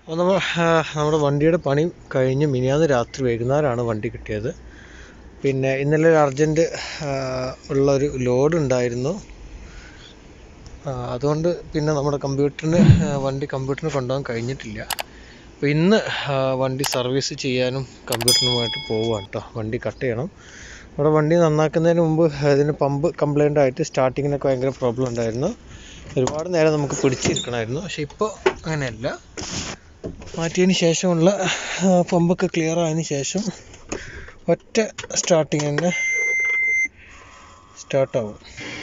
അപ്പോൾ നമ്മൾ നമ്മുടെ വണ്ടിയുടെ പണി കഴിഞ്ഞ് മിനിയാന്ന് രാത്രി വൈകുന്നേരമാണ് വണ്ടി കിട്ടിയത് പിന്നെ ഇന്നലെ ഒരു അർജൻറ്റ് ഉള്ളൊരു ലോഡ് ഉണ്ടായിരുന്നു ആ, അതുകൊണ്ട് പിന്നെ നമ്മുടെ കമ്പ്യൂട്ടറിന് വണ്ടി കമ്പ്യൂട്ടറിന് കൊണ്ടുപോകാൻ കഴിഞ്ഞിട്ടില്ല അപ്പോൾ ഇന്ന് ആ, വണ്ടി സർവീസ് ചെയ്യാനും കമ്പ്യൂട്ടറിനുമായിട്ട് പോവുകയാണ് കേട്ടോ വണ്ടി കട്ട് ചെയ്യണം അവിടെ വണ്ടി നന്നാക്കുന്നതിന് മുമ്പ് അതിന് പമ്പ് കംപ്ലൈൻ്റ് ആയിട്ട് സ്റ്റാർട്ടിങ്ങിനൊക്കെ ഭയങ്കര പ്രോബ്ലം ഉണ്ടായിരുന്നു ഒരുപാട് നേരം നമുക്ക് പിടിച്ചിരിക്കണമായിരുന്നു പക്ഷെ ഇപ്പോൾ അങ്ങനെയല്ല മാറ്റിയതിന് ശേഷമുള്ള ആ, പമ്പൊക്കെ ക്ലിയർ ആയതിന് ശേഷം ഒറ്റ സ്റ്റാർട്ടിങ് തന്നെ സ്റ്റാർട്ടാവും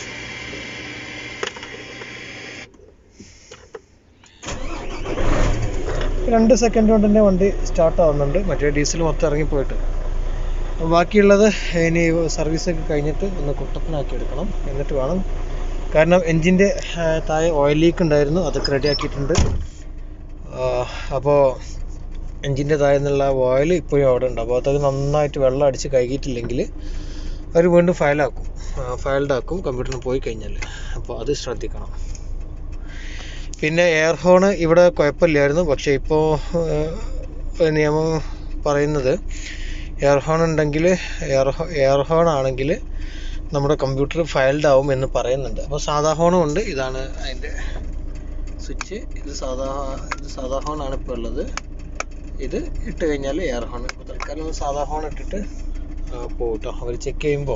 രണ്ട് സെക്കൻഡ് കൊണ്ട് തന്നെ വണ്ടി സ്റ്റാർട്ട് ആവുന്നുണ്ട് മറ്റേ ഡീസൽ മൊത്തം ഇറങ്ങിപ്പോയിട്ട് അപ്പോൾ ബാക്കിയുള്ളത് ഇനി സർവീസൊക്കെ കഴിഞ്ഞിട്ട് ഒന്ന് കുട്ടപ്പനാക്കി എടുക്കണം എന്നിട്ട് വേണം കാരണം എൻജിൻ്റെ താഴെ ഓയിൽ ലീക്ക് ഉണ്ടായിരുന്നു അതൊക്കെ റെഡിയാക്കിയിട്ടുണ്ട് അപ്പോൾ എൻജിൻ്റെ താഴെ നിന്നുള്ള ഓയിൽ ഇപ്പോഴും അവിടെ ഉണ്ട് അപ്പോൾ അതൊക്കെ നന്നായിട്ട് വെള്ളം അടിച്ച് കഴുകിയിട്ടില്ലെങ്കിൽ അവർ വീണ്ടും ഫയലാക്കും ഫയൽഡ് ആക്കും കമ്പ്യൂട്ടറിന് പോയി കഴിഞ്ഞാൽ അപ്പോൾ അത് ശ്രദ്ധിക്കണം പിന്നെ എയർ ഹോൺ ഇവിടെ കുഴപ്പമില്ലായിരുന്നു പക്ഷേ ഇപ്പോൾ നിയമം പറയുന്നത് എയർ ഹോൺ ഉണ്ടെങ്കിൽ എയർ എയർ ഹോൺ ആണെങ്കിൽ നമ്മുടെ കമ്പ്യൂട്ടർ ഫയൽഡ് ആവും എന്ന് പറയുന്നുണ്ട് അപ്പോൾ സാധാ ഹോണും ഉണ്ട് ഇതാണ് അതിൻ്റെ സ്വിച്ച് ഇത് സാധാ ഇത് സാധാ ഹോണാണ് ഇപ്പോൾ ഉള്ളത് ഇത് ഇട്ട് കഴിഞ്ഞാൽ എയർ ഹോൺ ഇപ്പോൾ തൽക്കാലം ഒന്ന് സാധാ ഹോൺ ഇട്ടിട്ട് പോകും കേട്ടോ അവർ ചെക്ക് ചെയ്യുമ്പോൾ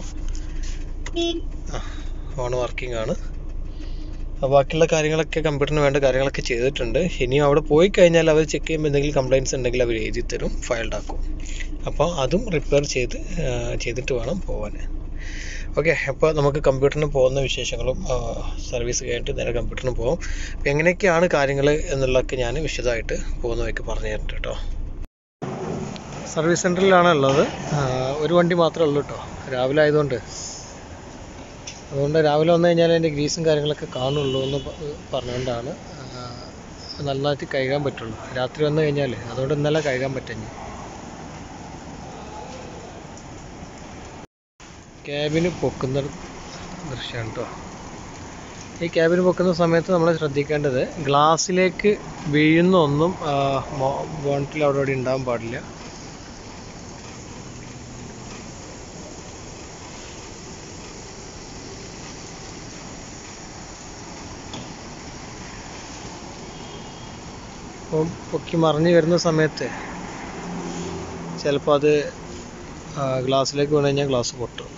ഹോൺ വർക്കിംഗ് ആണ് അപ്പോൾ ബാക്കിയുള്ള കാര്യങ്ങളൊക്കെ കമ്പ്യൂട്ടറിന് വേണ്ട കാര്യങ്ങളൊക്കെ ചെയ്തിട്ടുണ്ട് ഇനിയും അവിടെ പോയി കഴിഞ്ഞാൽ അവർ ചെക്ക് ചെയ്യുമ്പോൾ എന്തെങ്കിലും കംപ്ലയിൻസ് ഉണ്ടെങ്കിൽ അവർ എഴുതി തരും ഫയൽഡ് ആക്കും അപ്പോൾ അതും റിപ്പയർ ചെയ്ത് ആ, ചെയ്തിട്ട് വേണം പോകാൻ ഓക്കെ അപ്പോൾ നമുക്ക് കമ്പ്യൂട്ടറിന് പോകുന്ന വിശേഷങ്ങളും സർവീസ് കഴിഞ്ഞിട്ട് നേരെ കമ്പ്യൂട്ടറിന് പോകും അപ്പോൾ എങ്ങനെയൊക്കെയാണ് കാര്യങ്ങൾ എന്നുള്ളതൊക്കെ ഞാൻ വിശദമായിട്ട് പോകുന്ന വഴിക്ക് പറഞ്ഞു തരുന്നുണ്ട് കേട്ടോ സർവീസ് സെൻറ്ററിലാണ് ഉള്ളത് ആ, ഒരു വണ്ടി മാത്രമേ ഉള്ളൂ കേട്ടോ രാവിലെ ആയതുകൊണ്ട് അതുകൊണ്ട് രാവിലെ വന്നു കഴിഞ്ഞാൽ അതിൻ്റെ ഗ്രീസും കാര്യങ്ങളൊക്കെ കാണുള്ളൂ എന്ന് പ- പറഞ്ഞുകൊണ്ടാണ് ആ, നന്നായിട്ട് കഴുകാൻ പറ്റുള്ളൂ രാത്രി വന്നു കഴിഞ്ഞാൽ അതുകൊണ്ട് ഇന്നലെ കഴുകാൻ പറ്റുന്നു ക്യാബിന് പൊക്കുന്ന ദൃശ്യമാണ് കേട്ടോ ഈ ക്യാബിന് പൊക്കുന്ന സമയത്ത് നമ്മൾ ശ്രദ്ധിക്കേണ്ടത് ഗ്ലാസ്സിലേക്ക് വീഴുന്ന ഒന്നും ബോണ്ടിൽ അവിടെ ഇവിടെ ഉണ്ടാകാൻ പാടില്ല അപ്പം പൊക്കി മറിഞ്ഞ് വരുന്ന സമയത്ത് ചിലപ്പോൾ അത് ആ, ഗ്ലാസ്സിലേക്ക് വീണ് കഴിഞ്ഞാൽ ഗ്ലാസ് പൊട്ടും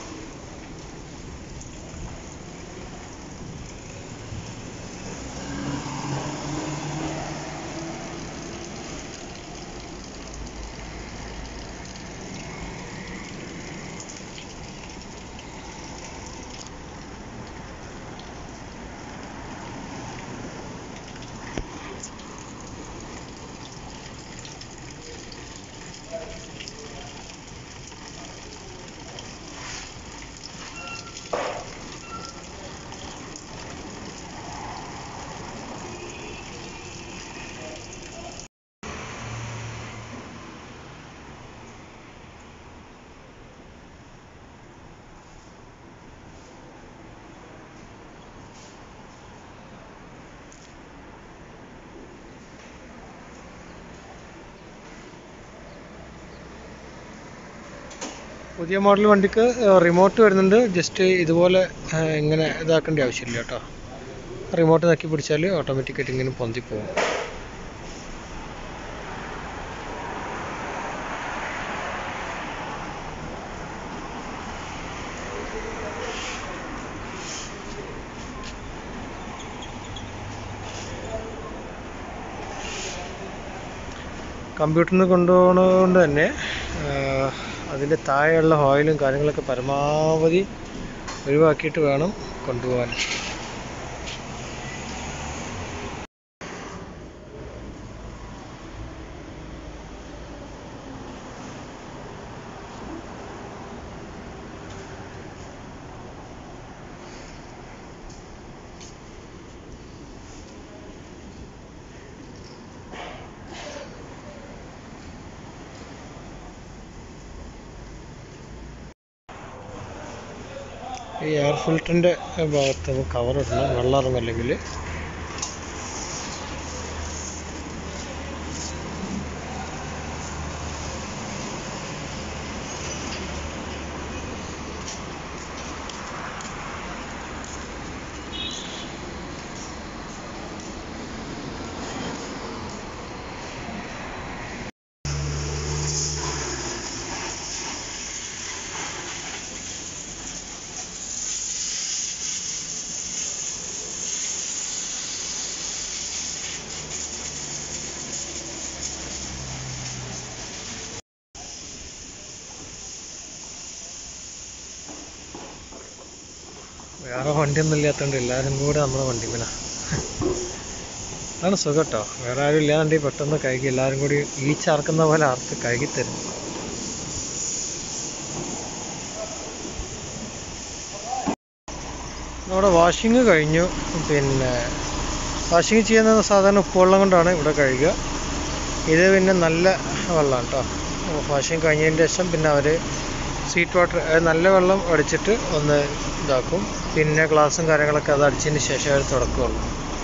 പുതിയ മോഡൽ വണ്ടിക്ക് റിമോട്ട് വരുന്നുണ്ട് ജസ്റ്റ് ഇതുപോലെ ആ, ഇങ്ങനെ ഇതാക്കേണ്ട ആവശ്യമില്ല കേട്ടോ റിമോട്ട് നക്കി പിടിച്ചാൽ ഓട്ടോമാറ്റിക്കായിട്ട് ഇങ്ങനെ പൊന്തി പോകും കമ്പ്യൂട്ടറിന് കൊണ്ടുപോകുന്നത് കൊണ്ട് തന്നെ അതിൻ്റെ താഴെയുള്ള ഓയിലും കാര്യങ്ങളൊക്കെ പരമാവധി ഒഴിവാക്കിയിട്ട് വേണം കൊണ്ടുപോകാൻ ഈ എയർ ഫിൽറ്ററിൻ്റെ ഭാഗത്ത് കവർ ഇടണം വെള്ളം ഇറങ്ങല്ലെങ്കിൽ വേറെ വണ്ടിയൊന്നും ഇല്ലാത്തതുകൊണ്ട് എല്ലാവരും കൂടെ നമ്മളെ വണ്ടി പിന്നെ അതാണ് സുഖം കേട്ടോ വേറെ ആരും ഇല്ലാന്നുണ്ടെങ്കിൽ പെട്ടെന്ന് കഴുകി എല്ലാവരും കൂടി ഈ ചാർക്കുന്ന പോലെ ആർക്ക് കഴുകി തരും നമ്മുടെ വാഷിങ് കഴിഞ്ഞു പിന്നെ വാഷിങ് ചെയ്യുന്നത് സാധാരണ ഉപ്പുവെള്ളം കൊണ്ടാണ് ഇവിടെ കഴുകുക ഇത് പിന്നെ നല്ല വെള്ളമാണ് കേട്ടോ വാഷിങ് കഴിഞ്ഞതിന് ശേഷം പിന്നെ അവർ സ്വീറ്റ് വാട്ടർ നല്ല വെള്ളം അടിച്ചിട്ട് ഒന്ന് ഇതാക്കും പിന്നെ ഗ്ലാസും കാര്യങ്ങളൊക്കെ അത് അടിച്ചതിന് ശേഷം അവർ തുടക്കുകയുള്ളൂ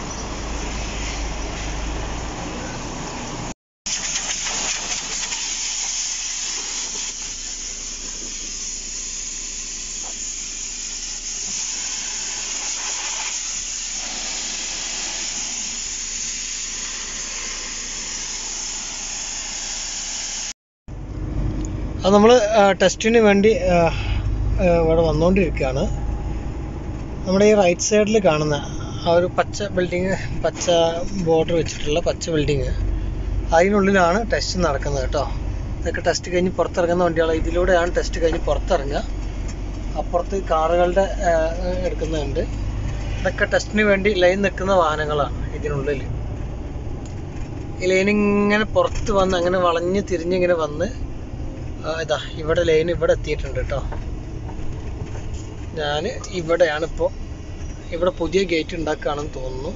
അത് നമ്മൾ ടെസ്റ്റിന് വേണ്ടി ആ, ആ, ഇവിടെ വന്നുകൊണ്ടിരിക്കുകയാണ് നമ്മുടെ ഈ റൈറ്റ് സൈഡിൽ കാണുന്ന ആ ഒരു പച്ച ബിൽഡിങ് പച്ച ബോർഡർ വെച്ചിട്ടുള്ള പച്ച ബിൽഡിങ് അതിനുള്ളിലാണ് ടെസ്റ്റ് നടക്കുന്നത് കേട്ടോ ഇതൊക്കെ ടെസ്റ്റ് കഴിഞ്ഞ് പുറത്തിറങ്ങുന്ന വണ്ടികൾ ഇതിലൂടെയാണ് ടെസ്റ്റ് കഴിഞ്ഞ് പുറത്തിറങ്ങുക അപ്പുറത്ത് കാറുകളുടെ ആ, എടുക്കുന്നുണ്ട് ഇതൊക്കെ ടെസ്റ്റിന് വേണ്ടി ലൈൻ നിൽക്കുന്ന വാഹനങ്ങളാണ് ഇതിനുള്ളിൽ ഈ ലൈൻ ഇങ്ങനെ പുറത്ത് വന്ന് അങ്ങനെ വളഞ്ഞ് തിരിഞ്ഞിങ്ങനെ വന്ന് ആ, ഇതാ ഇവിടെ ലൈൻ ഇവിടെ എത്തിയിട്ടുണ്ട് കേട്ടോ ഞാൻ ഇവിടെയാണ് ഇപ്പോൾ ഇവിടെ പുതിയ ഗേറ്റ് ഉണ്ടാക്കുകയാണെന്ന് തോന്നുന്നു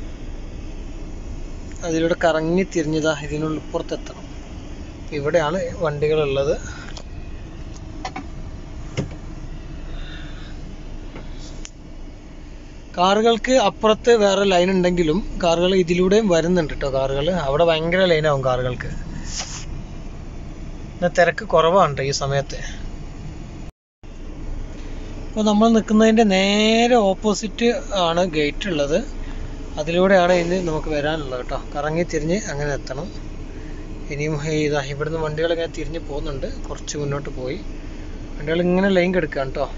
അതിലൂടെ കറങ്ങി തിരിഞ്ഞതാ ഇതിനുള്ളിൽ പുറത്തെത്തണം ഇവിടെയാണ് വണ്ടികളുള്ളത് കാറുകൾക്ക് അപ്പുറത്ത് വേറെ ലൈൻ ഉണ്ടെങ്കിലും കാറുകൾ ഇതിലൂടെയും വരുന്നുണ്ട് കേട്ടോ കാറുകൾ അവിടെ ഭയങ്കര ലൈനാവും കാറുകൾക്ക് പിന്നെ തിരക്ക് കുറവാണ് ഈ സമയത്ത് അപ്പോൾ നമ്മൾ നിൽക്കുന്നതിൻ്റെ നേരെ ഓപ്പോസിറ്റ് ആണ് ഗേറ്റ് ഉള്ളത് അതിലൂടെയാണ് ഇനി നമുക്ക് വരാനുള്ളത് കേട്ടോ കറങ്ങി തിരിഞ്ഞ് അങ്ങനെ എത്തണം ഇനിയും ഈ ഇതാ ഇവിടുന്ന് വണ്ടികൾ ഇങ്ങനെ തിരിഞ്ഞ് പോകുന്നുണ്ട് കുറച്ച് മുന്നോട്ട് പോയി വണ്ടികൾ ഇങ്ങനെ ലൈൻ കിടക്കുകയാണ് കേട്ടോ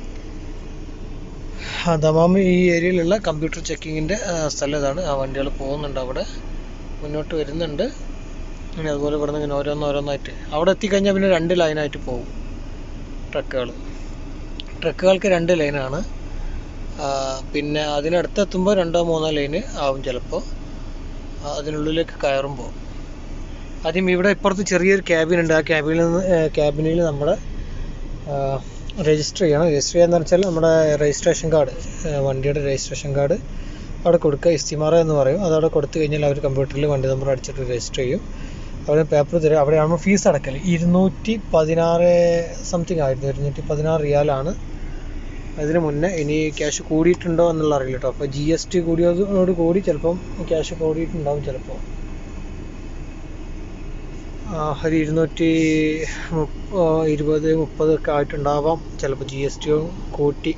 ആ ദമാം ഈ ഏരിയയിലുള്ള കമ്പ്യൂട്ടർ ചെക്കിങ്ങിൻ്റെ സ്ഥലം ഇതാണ് ആ വണ്ടികൾ പോകുന്നുണ്ട് അവിടെ മുന്നോട്ട് വരുന്നുണ്ട് ഇനി അതുപോലെ ഇവിടുന്ന് ഇങ്ങനെ ഓരോന്നോരോന്നായിട്ട് അവിടെ എത്തിക്കഴിഞ്ഞാൽ പിന്നെ രണ്ട് ലൈനായിട്ട് പോകും ട്രക്കുകൾ ട്രക്കുകൾക്ക് രണ്ട് ലൈനാണ് പിന്നെ അതിനടുത്ത് എത്തുമ്പോൾ രണ്ടോ മൂന്നോ ലൈന് ആവും ചിലപ്പോൾ അതിനുള്ളിലേക്ക് കയറുമ്പോൾ ആദ്യം ഇവിടെ ഇപ്പുറത്ത് ചെറിയൊരു ക്യാബിൻ ഉണ്ട് ആ ക്യാബിനിൽ നിന്ന് ക്യാബിനിൽ നമ്മുടെ രജിസ്റ്റർ ചെയ്യണം രജിസ്റ്റർ ചെയ്യാന്ന് വെച്ചാൽ നമ്മുടെ രജിസ്ട്രേഷൻ കാർഡ് വണ്ടിയുടെ രജിസ്ട്രേഷൻ കാർഡ് അവിടെ കൊടുക്കുക ഇസ്തിമാറ എന്ന് പറയും അതവിടെ കൊടുത്തു കഴിഞ്ഞാൽ അവർ കമ്പ്യൂട്ടറിൽ വണ്ടി നമ്പർ അടിച്ചിട്ട് രജിസ്റ്റർ ചെയ്യും അവർ പേപ്പർ തരും അവിടെയാണ് ഫീസ് അടക്കൽ ഇരുന്നൂറ്റി പതിനാറ് സംതിങ് ആയിരുന്നു ഇരുന്നൂറ്റി പതിനാറ് റിയാലാണ് അതിന് മുന്നേ ഇനി ക്യാഷ് കൂടിയിട്ടുണ്ടോ എന്നുള്ള അറിയില്ല കേട്ടോ അപ്പോൾ ജി എസ് ടി കൂടിയതോട് കൂടി ചിലപ്പം ക്യാഷ് കൂടിയിട്ടുണ്ടാവും ചിലപ്പോൾ ഒരു ഇരുന്നൂറ്റി മുപ്പ ഇരുപത് മുപ്പത് ഒക്കെ ആയിട്ടുണ്ടാവാം ചിലപ്പോൾ ജി എസ് ടി കൂട്ടി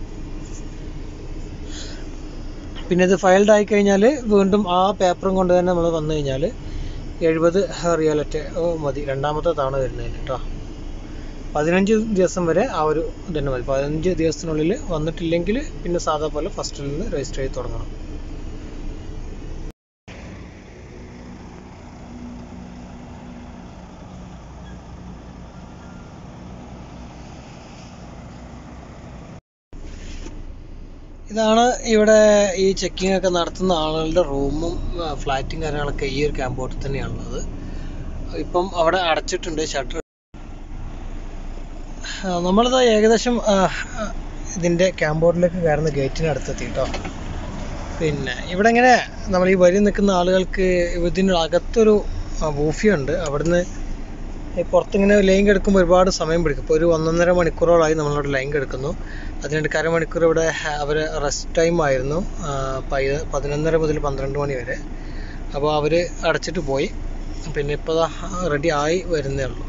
പിന്നെ ഇത് ഫയൽഡ് ആയി കഴിഞ്ഞാൽ വീണ്ടും ആ പേപ്പറും കൊണ്ട് തന്നെ നമ്മൾ വന്നു കഴിഞ്ഞാൽ എഴുപത് റിയാലറ്റ് മതി രണ്ടാമത്തെ തവണ വരുന്നതിന് കേട്ടോ പതിനഞ്ച് ദിവസം വരെ ആ ഒരു ഇതന്നെ മതി പതിനഞ്ച് ദിവസത്തിനുള്ളിൽ വന്നിട്ടില്ലെങ്കിൽ പിന്നെ സാധാ പോലെ ഫസ്റ്റിൽ നിന്ന് രജിസ്റ്റർ ചെയ്ത് തുടങ്ങണം ഇതാണ് ഇവിടെ ഈ ചെക്കിംഗ് ഒക്കെ നടത്തുന്ന ആളുകളുടെ റൂമും ഫ്ലാറ്റും കാര്യങ്ങളൊക്കെ ഈ ഒരു ക്യാമ്പോട്ടിൽ തന്നെയാണുള്ളത് ഇപ്പം അവിടെ അടച്ചിട്ടുണ്ട് ഷട്ടർ നമ്മളിത് ഏകദേശം ആ, ആ, ഇതിൻ്റെ ക്യാമ്പോർഡിലേക്ക് കയറുന്ന ഗേറ്റിന് അടുത്തെത്തി കേട്ടോ പിന്നെ ഇവിടെ ഇങ്ങനെ നമ്മൾ ഈ വരി നിൽക്കുന്ന ആളുകൾക്ക് ഇതിനകത്തൊരു ബൂഫിയുണ്ട് അവിടുന്ന് ഈ പുറത്തിങ്ങനെ ലൈൻ കിടക്കുമ്പോൾ ഒരുപാട് സമയം പിടിക്കും ഇപ്പോൾ ഒരു ഒന്നൊന്നര മണിക്കൂറോളായി നമ്മളവിടെ ലൈൻ കിടക്കുന്നു അതിനിടയ്ക്ക് അരമണിക്കൂർ ഇവിടെ അവർ റെസ്റ്റ് ടൈം ആയിരുന്നു ആ, പൈ- പതിനൊന്നര മുതൽ പന്ത്രണ്ട് മണി വരെ അപ്പോൾ അവർ അടച്ചിട്ട് പോയി പിന്നെ ഇപ്പോൾ റെഡി ആയി വരുന്നേ ഉള്ളൂ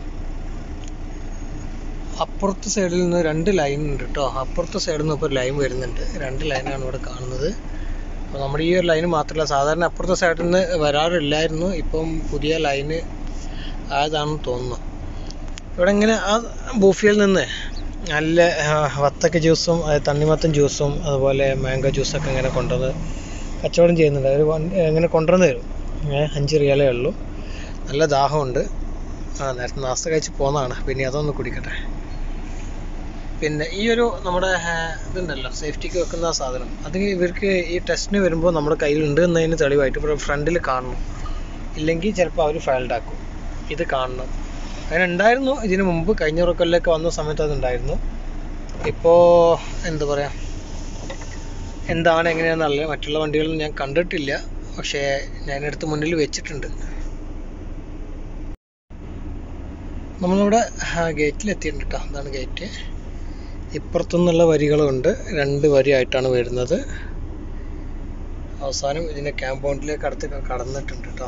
അപ്പുറത്തെ സൈഡിൽ നിന്ന് രണ്ട് ലൈൻ ഉണ്ട് കേട്ടോ അപ്പുറത്തെ സൈഡിൽ നിന്ന് ഇപ്പോൾ ഒരു ലൈൻ വരുന്നുണ്ട് രണ്ട് ലൈനാണ് ഇവിടെ കാണുന്നത് അപ്പോൾ നമ്മുടെ ഈ ഒരു ലൈൻ മാത്രമല്ല സാധാരണ അപ്പുറത്തെ സൈഡിൽ നിന്ന് വരാറില്ലായിരുന്നു ഇപ്പം പുതിയ ലൈന് ആയതാണെന്ന് തോന്നുന്നു ഇവിടെ ഇങ്ങനെ ആ ബൂഫിയിൽ നിന്ന് നല്ല ആ, വത്തക്ക ജ്യൂസും അത് തണ്ണിമത്തൻ ജ്യൂസും അതുപോലെ മാംഗോ ജ്യൂസൊക്കെ ഇങ്ങനെ കൊണ്ടുവന്ന് കച്ചവടം ചെയ്യുന്നുണ്ട് അവർ ഇങ്ങനെ കൊണ്ടുവന്ന് തരും ഏ, അഞ്ച് റിയാലേ ഉള്ളൂ നല്ല ദാഹമുണ്ട് ആ നേരത്തെ നാസ്ത കഴിച്ച് പോന്നതാണ് പിന്നെ അതൊന്ന് കുടിക്കട്ടെ പിന്നെ ഈ ഒരു നമ്മുടെ ആ, ഇതുണ്ടല്ലോ സേഫ്റ്റിക്ക് വെക്കുന്ന ആ സാധനം അത് ഇവർക്ക് ഈ ടെസ്റ്റിന് വരുമ്പോൾ നമ്മുടെ കയ്യിലുണ്ട് എന്നതിന് തെളിവായിട്ട് ഇവിടെ ഫ്രണ്ടിൽ കാണണം ഇല്ലെങ്കിൽ ചിലപ്പോൾ അവർ ഫയൽഡ് ആക്കും ഇത് കാണണം അങ്ങനെ ഉണ്ടായിരുന്നു ഇതിന് മുമ്പ് കഴിഞ്ഞ കൊല്ലമൊക്കെ വന്ന സമയത്ത് അത് ഉണ്ടായിരുന്നു ഇപ്പോൾ എന്താ പറയുക എന്താണ് എങ്ങനെയാണെന്നറിയില്ല മറ്റുള്ള വണ്ടികളും ഞാൻ കണ്ടിട്ടില്ല പക്ഷേ ഞാൻ എടുത്ത് മുന്നിൽ വെച്ചിട്ടുണ്ട് നമ്മളിവിടെ ഗേറ്റിൽ എത്തിയിട്ടുണ്ട് കേട്ടോ അതാണ് ഗേറ്റ് ഇപ്പുറത്തുനിന്നുള്ള വരികളുണ്ട് രണ്ട് വരിയായിട്ടാണ് വരുന്നത് അവസാനം ഇതിൻ്റെ ക്യാമ്പൗണ്ടിലേക്ക് അടുത്ത് ക- കടന്നിട്ടുണ്ട് കേട്ടോ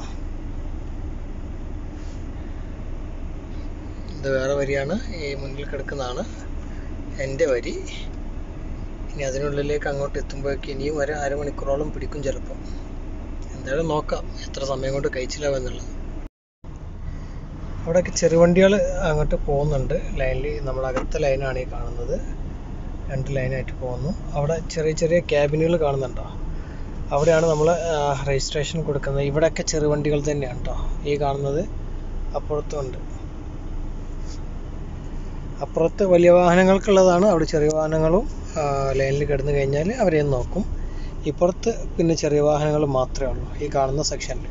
ഇത് വേറെ വരിയാണ് ഈ മുന്നിൽ കിടക്കുന്നതാണ് എൻ്റെ വരി ഇനി അതിനുള്ളിലേക്ക് അങ്ങോട്ട് എത്തുമ്പോഴേക്ക് ഇനിയും ഒരു അരമണിക്കൂറോളം പിടിക്കും ചിലപ്പോൾ എന്തായാലും നോക്കാം എത്ര സമയം കൊണ്ട് കഴിച്ചില്ലാവെന്നുള്ളത് അവിടെയൊക്കെ ചെറുവണ്ടികൾ അങ്ങോട്ട് പോകുന്നുണ്ട് ലൈനിൽ നമ്മുടെ അകത്തെ ലൈനാണ് ഈ കാണുന്നത് രണ്ട് ലൈനായിട്ട് പോകുന്നു അവിടെ ചെറിയ ചെറിയ ക്യാബിനുകൾ കാണുന്നുണ്ടോ അവിടെയാണ് നമ്മൾ രജിസ്ട്രേഷൻ കൊടുക്കുന്നത് ഇവിടെയൊക്കെ ചെറുവണ്ടികൾ തന്നെയാണ് കേട്ടോ ഈ കാണുന്നത് അപ്പുറത്തും ഉണ്ട് അപ്പുറത്ത് വലിയ വാഹനങ്ങൾക്കുള്ളതാണ് അവിടെ ചെറിയ വാഹനങ്ങളും ലൈനിൽ കിടന്നു കഴിഞ്ഞാൽ അവരെ നോക്കും ഇപ്പുറത്ത് പിന്നെ ചെറിയ വാഹനങ്ങൾ മാത്രമേ ഉള്ളൂ ഈ കാണുന്ന സെക്ഷനിൽ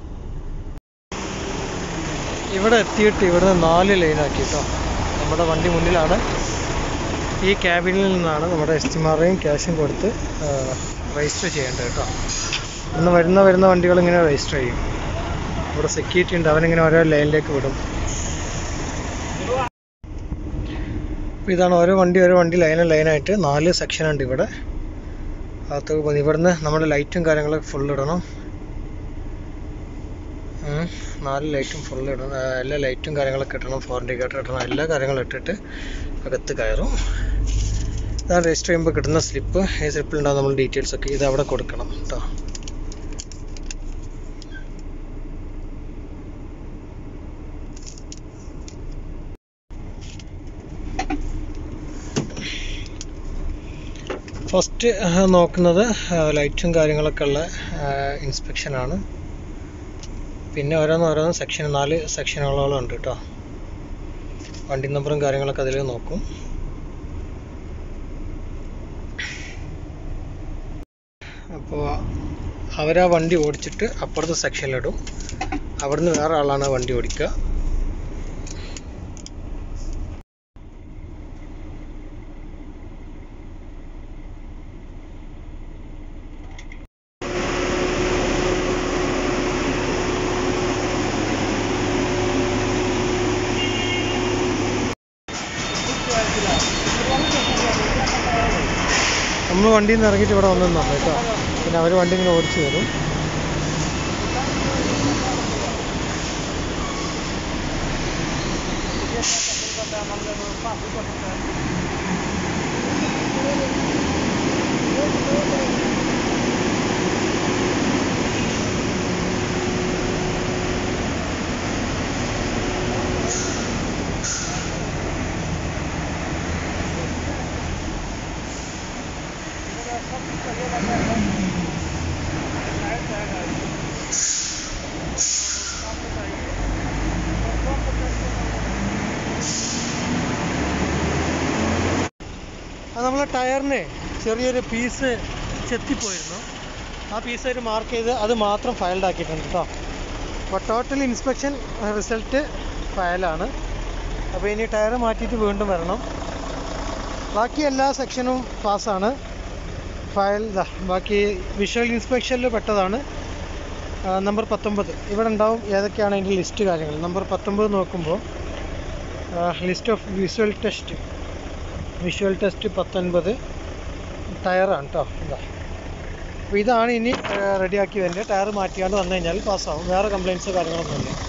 ഇവിടെ എത്തിയിട്ട് ഇവിടുന്ന് നാല് ലൈനാക്കി കേട്ടോ നമ്മുടെ വണ്ടി മുന്നിലാണ് ഈ ക്യാബിനിൽ നിന്നാണ് നമ്മുടെ എസ്റ്റിമാറേയും ക്യാഷും കൊടുത്ത് രജിസ്റ്റർ ചെയ്യേണ്ടത് കേട്ടോ ഇന്ന് വരുന്ന വരുന്ന വണ്ടികൾ ഇങ്ങനെ രജിസ്റ്റർ ചെയ്യും ഇവിടെ സെക്യൂരിറ്റി ഉണ്ട് അവനിങ്ങനെ ഓരോ ലൈനിലേക്ക് വിടും അപ്പോൾ ഇതാണ് ഓരോ വണ്ടി ഓരോ വണ്ടി ലൈന ലൈനായിട്ട് നാല് സെക്ഷൻ ഉണ്ട് ഇവിടെ അകത്തേക്ക് പോകുന്നു ഇവിടുന്ന് നമ്മുടെ ലൈറ്റും കാര്യങ്ങളൊക്കെ ഫുൾ ഇടണം ഉം. നാല് ലൈറ്റും ഫുൾ ഇടണം ആ, എല്ലാ ലൈറ്റും കാര്യങ്ങളൊക്കെ ഇടണം ഫോർ ഇൻഡിക്കേറ്റർ ഇടണം എല്ലാ കാര്യങ്ങളും ഇട്ടിട്ട് അകത്ത് കയറും ഇതാണ് രജിസ്റ്റർ ചെയ്യുമ്പോൾ കിട്ടുന്ന സ്ലിപ്പ് ഈ സ്ലിപ്പിൽ ഉണ്ടാവും നമ്മൾ ഡീറ്റെയിൽസ് ഒക്കെ ഇത് അവിടെ കൊടുക്കണം കേട്ടോ ഫസ്റ്റ് നോക്കുന്നത് ലൈറ്റും കാര്യങ്ങളൊക്കെ ഉള്ള ഇൻസ്പെക്ഷനാണ് പിന്നെ ഓരോന്ന് ഓരോന്ന് സെക്ഷൻ നാല് സെക്ഷനുകളോളം ഉണ്ട് കേട്ടോ വണ്ടി നമ്പറും കാര്യങ്ങളൊക്കെ അതിൽ നോക്കും അപ്പോൾ അവരാ വണ്ടി ഓടിച്ചിട്ട് അപ്പുറത്തെ സെക്ഷനിലിടും അവിടുന്ന് വേറെ ആളാണ് ആ വണ്ടി ഓടിക്കുക നമ്മൾ വണ്ടിയിൽ നിന്ന് ഇറങ്ങിയിട്ട് ഇവിടെ വന്നു നിന്നു കേട്ടോ പിന്നെ അവർ വണ്ടി ഇങ്ങനെ ഓടിച്ചു തരും അത് നമ്മളെ ടയറിന് ചെറിയൊരു പീസ് ചെത്തിപ്പോയിരുന്നു ആ പീസ് ഒരു മാർക്ക് ചെയ്ത് അത് മാത്രം ഫയൽഡ് ആക്കിയിട്ടുണ്ട് കേട്ടോ അപ്പോൾ ടോട്ടൽ ഇൻസ്പെക്ഷൻ റിസൾട്ട് ഫയലാണ് അപ്പോൾ ഇനി ടയർ മാറ്റിയിട്ട് വീണ്ടും വരണം ബാക്കി എല്ലാ സെക്ഷനും പാസ്സാണ് ഫയൽ ദാ ബാക്കി വിഷ്വൽ ഇൻസ്പെക്ഷനിൽ പെട്ടതാണ് നമ്പർ പത്തൊമ്പത് ഇവിടെ ഉണ്ടാവും ഏതൊക്കെയാണ് അതിൻ്റെ ലിസ്റ്റ് കാര്യങ്ങൾ നമ്പർ പത്തൊമ്പത് നോക്കുമ്പോൾ list of visual test visual test പത്തൊൻപത് ടയറാണ് കേട്ടോ ഇതാ അപ്പോൾ ഇതാണ് ഇനി റെഡിയാക്കി വരുന്നത് ടയർ മാറ്റിയാണ്ട് വന്നു കഴിഞ്ഞാൽ പാസ്സാവും വേറെ കംപ്ലയിൻസോ കാര്യങ്ങളൊന്നുമില്ല